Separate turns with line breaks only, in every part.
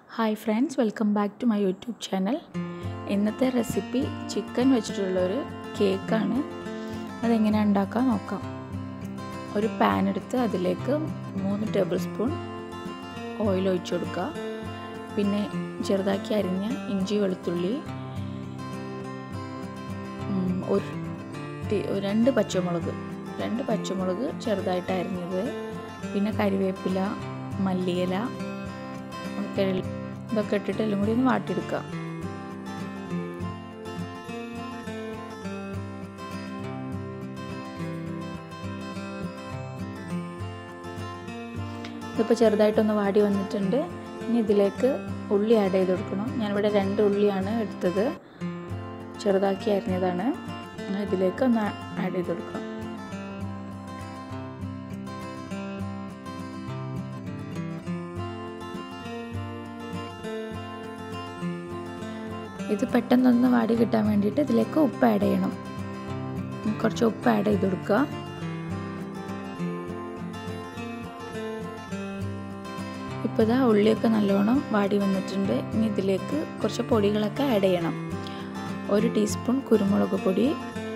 hi friends welcome back to my YouTube channel ഇന്നത്തെ recipe chicken വെച്ചിട്ടുള്ളൊരു കേക്കാണ് അതെങ്ങനെയാണ് ഉണ്ടാക്കാൻ നോക്കാം ഒരു പാൻ എടുത്ത് അതിലേക്ക് മൂന്ന് ടേബിൾ സ്പൂൺ ഓയിൽ ഒഴിച്ചു കൊടുക്കുക പിന്നെ ചെറുതാക്കി അരിഞ്ഞ ഇഞ്ചി വെളുത്തുള്ളി ഒരു രണ്ട് പച്ചമുളക് രണ്ട് പച്ചമുളക് ചെറുതായിട്ട് അരിഞ്ഞത് പിന്നെ കരിവേപ്പില മല്ലിയില ഒക്കെ ഇതൊക്കെ ഇട്ടിട്ട് എല്ലാം കൂടി ഒന്ന് വാട്ടിയെടുക്കുക ഇതിപ്പോൾ ചെറുതായിട്ടൊന്ന് വാടി വന്നിട്ടുണ്ട് ഇനി ഇതിലേക്ക് ഉള്ളി ആഡ് ചെയ്ത് കൊടുക്കണം ഞാനിവിടെ രണ്ട് ഉള്ളിയാണ് എടുത്തത് ചെറുതാക്കി അരിഞ്ഞതാണ് ഇതിലേക്ക് ഒന്ന് ആഡ് ചെയ്ത് കൊടുക്കാം ഇത് പെട്ടെന്നൊന്ന് വാടി കിട്ടാൻ വേണ്ടിയിട്ട് ഇതിലേക്ക് ഉപ്പ് ആഡ് ചെയ്യണം കുറച്ച് ഉപ്പ് ആഡ് ചെയ്ത് കൊടുക്കുക ഇപ്പോൾ ഇതാ ഉള്ളിയൊക്കെ നല്ലോണം വാടി വന്നിട്ടുണ്ട് ഇനി ഇതിലേക്ക് കുറച്ച് പൊടികളൊക്കെ ആഡ് ചെയ്യണം ഒരു ടീസ്പൂൺ കുരുമുളക് പൊടി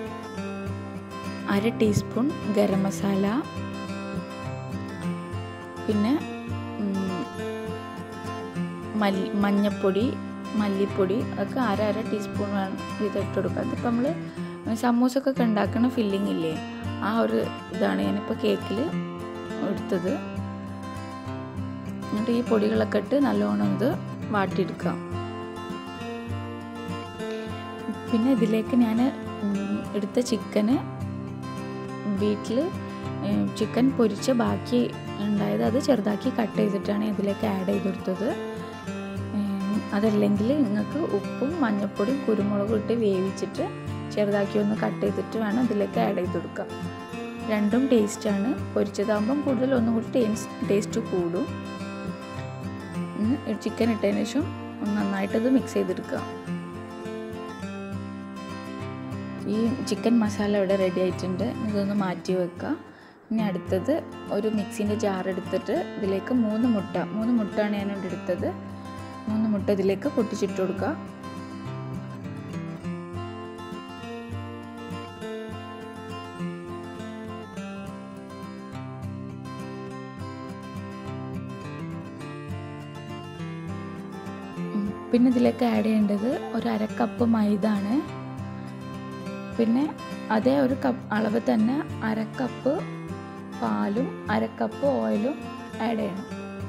അര ടീസ്പൂൺ ഗരം മസാല പിന്നെ മല്ലി മഞ്ഞൾപ്പൊടി മല്ലിപ്പൊടി അതൊക്കെ അര അര ടീസ്പൂൺ വേണം ഇതിട്ട് കൊടുക്കുക അതിപ്പോൾ നമ്മൾ സമൂസക്കൊക്കെ ഉണ്ടാക്കുന്ന ഫില്ലിംഗ് ഇല്ലേ ആ ഒരു ഇതാണ് ഞാനിപ്പോൾ കേക്കിൽ എടുത്തത് എന്നിട്ട് ഈ പൊടികളൊക്കെ ഇട്ട് നല്ലോണം ഇത് വാട്ടിയെടുക്കാം പിന്നെ ഇതിലേക്ക് ഞാൻ എടുത്ത ചിക്കന് വീട്ടിൽ ചിക്കൻ പൊരിച്ച ബാക്കി ഉണ്ടായത് അത് ചെറുതാക്കി കട്ട് ചെയ്തിട്ടാണ് ഇതിലേക്ക് ആഡ് ചെയ്ത് കൊടുത്തത് അതല്ലെങ്കിൽ നിങ്ങൾക്ക് ഉപ്പും മഞ്ഞൾപ്പൊടിയും കുരുമുളകും ഇട്ട് വേവിച്ചിട്ട് ചെറുതാക്കി ഒന്ന് കട്ട് ചെയ്തിട്ട് വേണം ഇതിലേക്ക് ആഡ് ചെയ്ത് കൊടുക്കുക രണ്ടും ടേസ്റ്റാണ് പൊരിച്ചതാകുമ്പം കൂടുതൽ ഒന്നും കൂടി ടേസ്റ്റ് ടേസ്റ്റ് കൂടും ചിക്കൻ ഇട്ടതിന് ശേഷം നന്നായിട്ടത് മിക്സ് ചെയ്തെടുക്കുക ഈ ചിക്കൻ മസാല ഇവിടെ റെഡി ആയിട്ടുണ്ട് ഇതൊന്ന് മാറ്റി വെക്കുക ഇനി അടുത്തത് ഒരു മിക്സിൻ്റെ ജാർ എടുത്തിട്ട് ഇതിലേക്ക് മൂന്ന് മുട്ട മൂന്ന് മുട്ടയാണ് ഞാൻ ഇവിടെ എടുത്തത് മൂന്ന് മുട്ട ഇതിലേക്ക് പൊട്ടിച്ചിട്ട് കൊടുക്കുക പിന്നെ ഇതിലേക്ക് ആഡ് ചെയ്യേണ്ടത് ഒരു അര കപ്പ് മൈദ ആണ് പിന്നെ അതേ ഒരു കപ്പ് അളവ് തന്നെ അര കപ്പ് പാലും അര കപ്പ് ഓയിലും ആഡ് ചെയ്യണം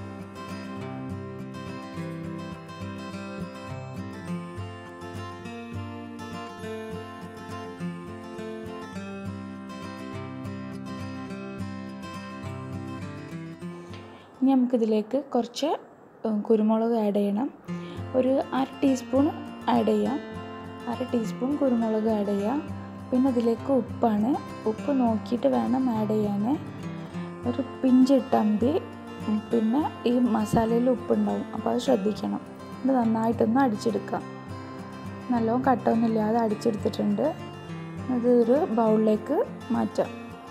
ഇനി നമുക്കിതിലേക്ക് കുറച്ച് കുരുമുളക് ആഡ് ചെയ്യണം ഒരു അര ടീസ്പൂൺ ആഡ് ചെയ്യാം അര ടീസ്പൂൺ കുരുമുളക് ആഡ് ചെയ്യാം പിന്നെ ഇതിലേക്ക് ഉപ്പാണ് ഉപ്പ് നോക്കിയിട്ട് വേണം ആഡ് ചെയ്യാൻ ഒരു പിഞ്ച് ഇട്ടാൽ മതി പിന്നെ ഈ മസാലയിൽ ഉപ്പുണ്ടാവും അപ്പോൾ അത് ശ്രദ്ധിക്കണം ഇത് നന്നായിട്ടൊന്ന് അടിച്ചെടുക്കാം നല്ലോണം കട്ടൊന്നുമില്ലാതെ അടിച്ചെടുത്തിട്ടുണ്ട് ഇത് ഒരു ബൗളിലേക്ക് മാറ്റാം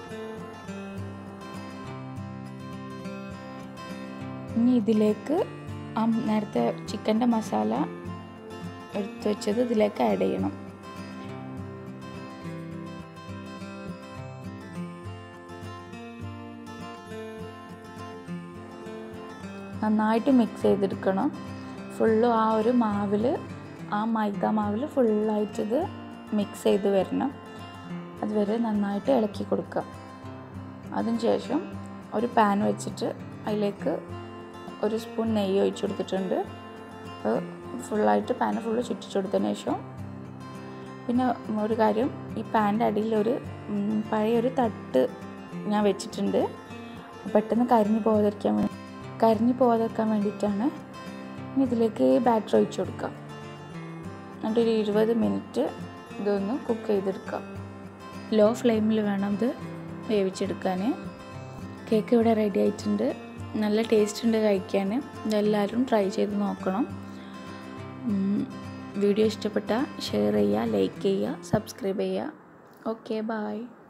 ഇനി ഇതിലേക്ക് ആ നേരത്തെ ചിക്കൻ്റെ മസാല എടുത്തു വെച്ചത് ഇതിലേക്ക് ആഡ് ചെയ്യണം നന്നായിട്ട് മിക്സ് ചെയ്തെടുക്കണം ഫുള്ളും ആ ഒരു മാവിൽ ആ മൈദ മാവിൽ ഫുള്ളായിട്ടിത് മിക്സ് ചെയ്ത് വരണം അതുവരെ നന്നായിട്ട് ഇളക്കി കൊടുക്കുക അതിന് ശേഷം ഒരു പാൻ വെച്ചിട്ട് അതിലേക്ക് ഒരു സ്പൂൺ നെയ്യ് ഒഴിച്ചു കൊടുത്തിട്ടുണ്ട് അത് ഫുള്ളായിട്ട് പാൻ ഫുള്ള് ചുറ്റിച്ചു കൊടുത്തതിന് ശേഷം പിന്നെ ഒരു കാര്യം ഈ പാൻ്റെ അടിയിൽ ഒരു പഴയൊരു തട്ട് ഞാൻ വെച്ചിട്ടുണ്ട് പെട്ടെന്ന് കരിഞ്ഞു പോകാതിരിക്കാൻ വേണ്ടി കരിഞ്ഞു പോകാതിരിക്കാൻ വേണ്ടിയിട്ടാണ് ഇനി ഇതിലേക്ക് ബാറ്റർ ഒഴിച്ചു കൊടുക്കാം എന്നിട്ട് ഒരു ഇരുപത് മിനിറ്റ് ഇതൊന്ന് കുക്ക് ചെയ്തെടുക്കാം ലോ ഫ്ലെയിമിൽ വേണം ഇത് വേവിച്ചെടുക്കാൻ കേക്ക് ഇവിടെ റെഡി ആയിട്ടുണ്ട് നല്ല ടേസ്റ്റ് ഉണ്ട് കഴിക്കാൻ ഇതെല്ലാവരും ട്രൈ ചെയ്ത് നോക്കണം വീഡിയോ ഇഷ്ടപ്പെട്ടാൽ ഷെയർ ചെയ്യുക ലൈക്ക് ചെയ്യുക സബ്സ്ക്രൈബ് ചെയ്യുക ഓക്കെ ബായ്